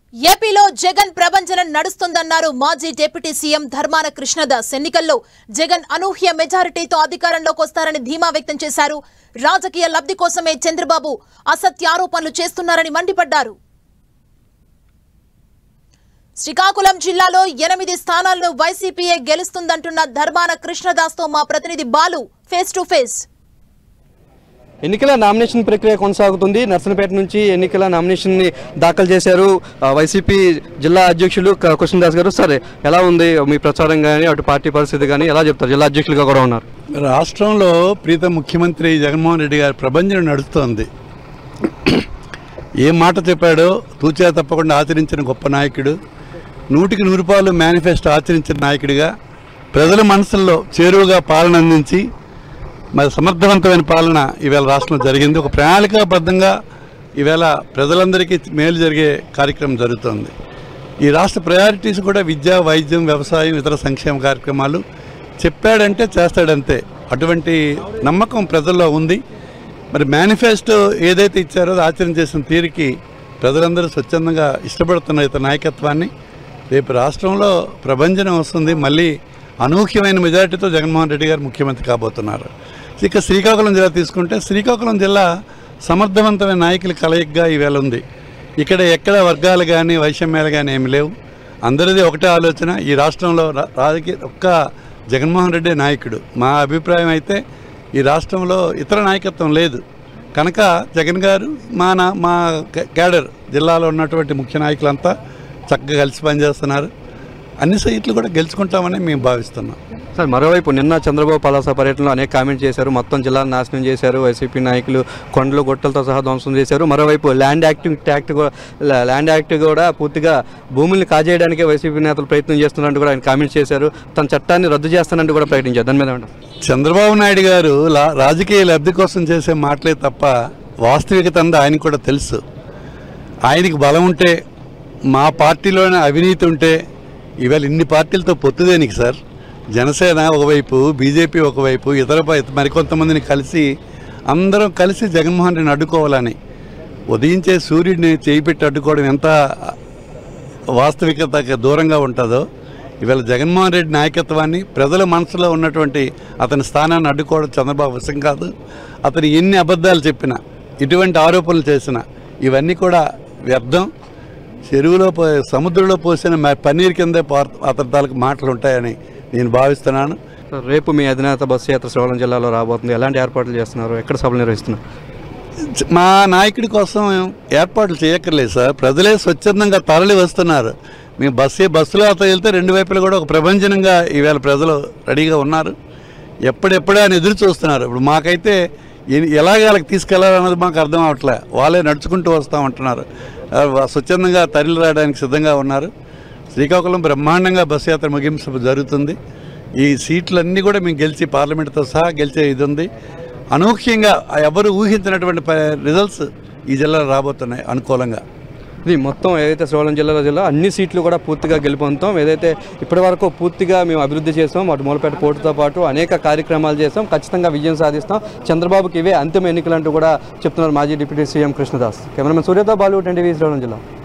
ఏపీలో జగన్ ప్రభంజనం నడుస్తుందన్నారు మాజీ డిప్యూటీ సీఎం ధర్మాన కృష్ణదాస్ ఎన్నికల్లో జగన్ అనూహ్య మెజారిటీతో అధికారంలోకి వస్తారని ధీమా వ్యక్తం చేశారు రాజకీయ లబ్ధి కోసమే చంద్రబాబు అసత్య ఆరోపణలు చేస్తున్నారని మండిపడ్డారు శ్రీకాకుళం జిల్లాలో ఎనిమిది స్థానాలను వైసీపీఏ గెలుస్తుందంటున్న ధర్మాన కృష్ణదాస్తో మా ప్రతినిధి బాలు ఫేస్ టు ఫేస్ ఎన్నికల నామినేషన్ ప్రక్రియ కొనసాగుతుంది నర్సనపేట నుంచి ఎన్నికల నామినేషన్ ని దాఖలు చేశారు ఆ, వైసీపీ జిల్లా అధ్యక్షులు క- కృష్ణదాస్ గారు సరే ఎలా ఉంది మీ ప్రచారం కానీ అటు పార్టీ పరిస్థితి కానీ ఎలా చెప్తారు జిల్లా అధ్యక్షులుగా కూడా ఉన్నారు రాష్ట్రంలో ప్రీత ముఖ్యమంత్రి జగన్మోహన్ రెడ్డి గారి ప్రభంజనం నడుస్తోంది ఏ మాట చెప్పాడో తూచా తప్పకుండా ఆచరించిన గొప్ప నాయకుడు నూటికి నూరు రూపాయలు మేనిఫెస్టో ఆచరించిన నాయకుడిగా ప్రజల మనసుల్లో చేరువుగా పాలన అందించి మరి సమర్థవంతమైన పాలన ఈవేళ రాష్ట్రంలో జరిగింది ఒక ప్రణాళికాబద్ధంగా ఈవేళ ప్రజలందరికీ మేలు జరిగే కార్యక్రమం జరుగుతోంది ఈ రాష్ట్ర ప్రయారిటీస్ కూడా విద్య వైద్యం వ్యవసాయం ఇతర సంక్షేమ కార్యక్రమాలు చెప్పాడంటే చేస్తాడంతే అటువంటి నమ్మకం ప్రజల్లో ఉంది మరి మేనిఫెస్టో ఏదైతే ఇచ్చారో అది ఆచరణ చేసిన తీరుకి ప్రజలందరూ స్వచ్ఛందంగా ఇష్టపడుతున్న ఇతర నాయకత్వాన్ని రేపు రాష్ట్రంలో ప్రభంజనం వస్తుంది మళ్ళీ అనూహ్యమైన మెజారిటీతో జగన్మోహన్ రెడ్డి గారు ముఖ్యమంత్రి కాబోతున్నారు ఇక శ్రీకాకుళం జిల్లా తీసుకుంటే శ్రీకాకుళం జిల్లా సమర్థవంతమైన నాయకుల కలయికగా ఈవేళ ఉంది ఇక్కడ ఎక్కడ వర్గాలు కానీ వైషమ్యాలు కానీ ఏమి లేవు అందరిది ఒకటే ఆలోచన ఈ రాష్ట్రంలో రా- రాజకీయ ఒక్క జగన్మోహన్ రెడ్డి నాయకుడు మా అభిప్రాయం అయితే ఈ రాష్ట్రంలో ఇతర నాయకత్వం లేదు కనుక జగన్ గారు మా నా మా కే- కేడర్ జిల్లాలో ఉన్నటువంటి ముఖ్య నాయకులంతా చక్కగా కలిసి పనిచేస్తున్నారు అన్ని సీట్లు కూడా గెలుచుకుంటామని మేము భావిస్తున్నాం సార్ మరోవైపు నిన్న చంద్రబాబు పలాస పర్యటనలో అనేక కామెంట్ చేశారు మొత్తం జిల్లాను నాశనం చేశారు వైసీపీ నాయకులు కొండలు గొట్టలతో సహా ధ్వంసం చేశారు మరోవైపు ల్యాండ్ యాక్టింగ్ యాక్ట్ కూడా ల్యాండ్ యాక్ట్ కూడా పూర్తిగా భూముల్ని కాజేయడానికే వైసీపీ నేతలు ప్రయత్నం చేస్తున్నట్టు కూడా ఆయన కామెంట్ చేశారు తన చట్టాన్ని రద్దు చేస్తానంటూ కూడా ప్రకటించారు దాని మీద ఏమంటారు? చంద్రబాబు నాయుడు గారు లా- రాజకీయ లబ్ధి కోసం చేసే మాటలే తప్ప వాస్తవికత అంతా ఆయనకు కూడా తెలుసు ఆయనకి బలం ఉంటే మా పార్టీలోనే అవినీతి ఉంటే ఇవాళ ఇన్ని పార్టీలతో పొత్తు దేనికి సార్ జనసేన ఒకవైపు బీజేపీ ఒకవైపు ఇతర ప- మరికొంతమందిని కలిసి అందరం కలిసి జగన్మోహన్ రెడ్డిని అడ్డుకోవాలని ఉదయించే సూర్యుడిని చేయి పెట్టి అడ్డుకోవడం ఎంత వాస్తవికతకి దూరంగా ఉంటుందో ఇవాళ జగన్మోహన్ రెడ్డి నాయకత్వాన్ని ప్రజల మనసులో ఉన్నటువంటి అతని స్థానాన్ని అడ్డుకోవడం చంద్రబాబు విషయం కాదు అతను ఎన్ని అబద్ధాలు చెప్పినా ఇటువంటి ఆరోపణలు చేసినా ఇవన్నీ కూడా వ్యర్థం చెరువులో పో సముద్రంలో పోసిన మ- పన్నీర్ కిందే పార్- అతని తాలూకు మాటలు ఉంటాయని నేను భావిస్తున్నాను సార్, రేపు మీ అధినేత బస్సు యాత్ర శ్రవణం జిల్లాలో రాబోతుంది ఎలాంటి ఏర్పాట్లు చేస్తున్నారు ఎక్కడ సభలు నిర్వహిస్తున్నారు మా నాయకుడి కోసం ఏర్పాట్లు చేయక్కర్లేదు సార్ ప్రజలే స్వచ్ఛందంగా తరలి వస్తున్నారు మేము బస్సే బస్సులో అత వెళ్తే రెండు వైపులు కూడా ఒక ప్రభంజనంగా ఈవేళ ప్రజలు రెడీగా ఉన్నారు ఎప్పుడెప్పుడే అని ఎదురు చూస్తున్నారు ఇప్పుడు మాకైతే ఎ- ఎలాగ వాళ్ళకి తీసుకెళ్లాలన్నది మాకు అర్థం అవట్లే వాళ్ళే నడుచుకుంటూ వస్తామంటున్నారు ఆ, వా- స్వచ్ఛందంగా తరలి రావడానికి సిద్ధంగా ఉన్నారు శ్రీకాకుళం బ్రహ్మాండంగా బస్సు యాత్ర ముగింపు జరుగుతుంది ఈ సీట్లన్నీ కూడా మేము గెలిచి పార్లమెంట్తో సహా గెలిచే ఇది ఉంది అనూహ్యంగా ఎవరు ఊహించినటువంటి ప- రిజల్ట్స్ ఈ జిల్లాలో రాబోతున్నాయి అనుకూలంగా ఇది మొత్తం ఏదైతే శ్రీకాకుళం జిల్లాలో జిల్లా అన్ని సీట్లు కూడా పూర్తిగా గెలుపొందుతాం ఏదైతే ఇప్పటి వరకు పూర్తిగా మేము అభివృద్ధి చేస్తాం అటు మూలపేట పోటుతో పాటు అనేక కార్యక్రమాలు చేస్తాం ఖచ్చితంగా విజయం సాధిస్తాం చంద్రబాబుకి ఇవే అంతిమ ఎన్నికలంటూ కూడా చెప్తున్నారు మాజీ డిప్యూటీ సీఎం కృష్ణదాస్ కెమెరామెన్ సూర్యతో బాలు టెన్ టీవీ శ్రీకాకుళం జిల్లా